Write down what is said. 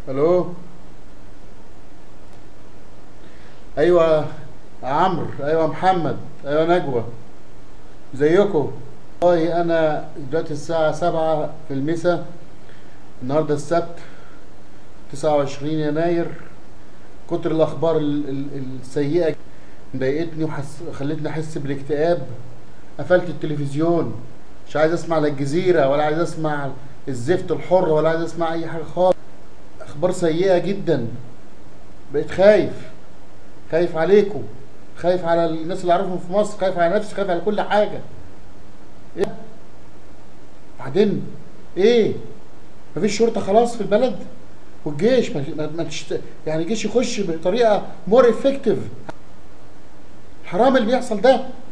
الو ايوه يا عمرو ايوه محمد ايوه نجوى ازيكم والله انا دلوقتي الساعة سبعة في المساء النهاردة السبت تسعة وعشرين يناير كتر الاخبار ال- ال- السيئة مضايقتني وخلتني احس بالاكتئاب قفلت التلفزيون مش عايز اسمع لا الجزيرة ولا عايز اسمع الزفت الحر ولا عايز اسمع اي حاجة خالص اخبار سيئة جدا بقيت خايف خايف عليكم خايف على الناس اللي اعرفهم في مصر خايف على نفسي خايف على كل حاجة ايه بعدين ايه مفيش شرطة خلاص في البلد والجيش ما ما- ما تشت... يعني الجيش يخش بطريقة مور افكتيف حرام اللي بيحصل ده